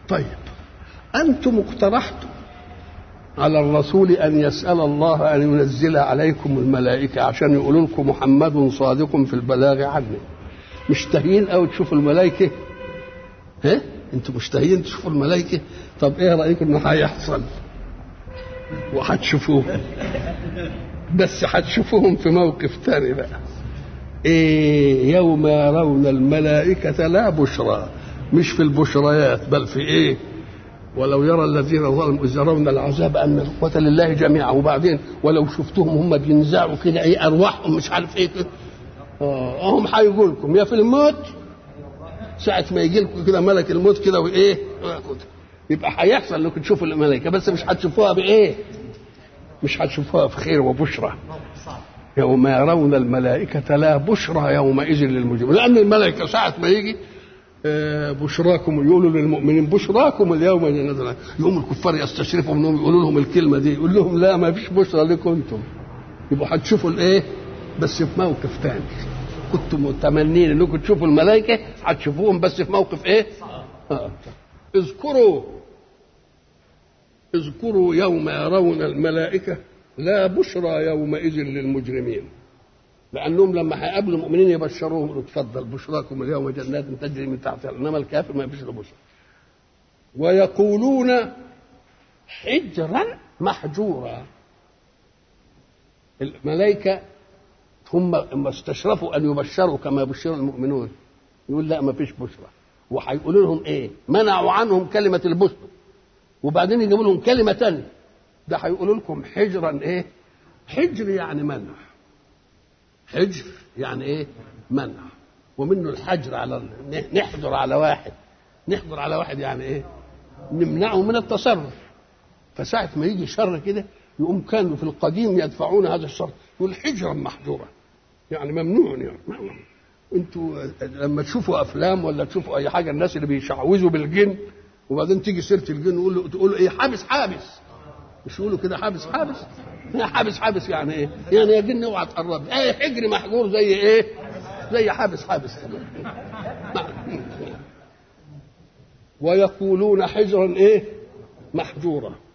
طيب أنتم اقترحتم على الرسول أن يسأل الله أن ينزل عليكم الملائكة عشان يقولوا لكم محمد صادق في البلاغ عني مشتهيين أو تشوفوا الملائكة ها انتوا مشتهيين تشوفوا الملائكة طب ايه رأيكم انه هيحصل وهتشوفوهم بس هتشوفوهم في موقف تاني بقى ايه يوم يرون الملائكة لا بشرى مش في البشريات بل في ايه ولو يرى الذين ظلموا اذ يرون العذاب ان القوة لله جميعا وبعدين ولو شفتهم هم بينزعوا كده ايه ارواحهم مش عارف ايه كده اه هم هيقول لكم يا في الموت ساعة ما يجي لكم كده ملك الموت كده وايه يبقى هيحصل انكم تشوفوا الملائكة بس مش هتشوفوها بايه مش هتشوفوها في خير وبشرى يوم يرون الملائكة لا بشرى يومئذ للمجرمين لأن الملائكة ساعة ما يجي بشراكم يقولوا للمؤمنين بشراكم اليوم نزل يوم الكفار يستشرفوا منهم يقولوا لهم الكلمة دي يقول لهم لا ما فيش بشرى لكم انتم يبقوا هتشوفوا الايه بس في موقف ثاني كنتم متمنين انكم تشوفوا الملائكة هتشوفوهم بس في موقف ايه آه. اذكروا اذكروا يوم يرون الملائكة لا بشرى يومئذ للمجرمين لانهم لما هيقابلوا المؤمنين يبشروهم يقولوا اتفضل بشراكم اليوم جنات تجري من تحتها انما الكافر ما فيش له بشرى ويقولون حجرا محجورا الملائكة هم لما استشرفوا ان يبشروا كما يبشر المؤمنون يقول لا ما فيش بشرى وهيقولوا لهم ايه منعوا عنهم كلمة البشرى وبعدين يجيبوا لهم كلمة تانية ده هيقولوا لكم حجرا ايه حجر يعني منع حجر يعني ايه منع ومنه الحجر على نحجر على واحد نحجر على واحد يعني ايه نمنعه من التصرف فساعة ما يجي شر كده يقوم كانوا في القديم يدفعون هذا الشر يقول حجرا محجورا يعني ممنوع يعني ممنوع. انتوا لما تشوفوا افلام ولا تشوفوا اي حاجه الناس اللي بيشعوذوا بالجن وبعدين تيجي سيره الجن يقول له تقول ايه حابس حابس مش يقولوا كده حابس حابس يا حابس حابس يعني ايه يعني يا جن اوعى تقرب ايه حجر محجور زي ايه زي حابس حابس ويقولون حجرا ايه محجورا